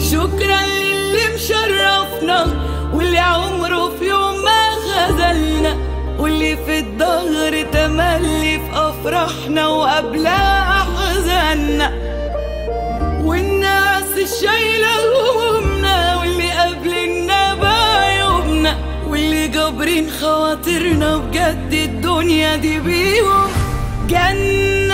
شكرا للي مشرفنا واللي عمره في يوم ما خذلنا واللي في الظهر تملي في افراحنا وقبلها احزاننا والناس الشايله همومنا واللي قابلنا بعيوبنا واللي جابرين خواطرنا بجد الدنيا دي بيهم جنة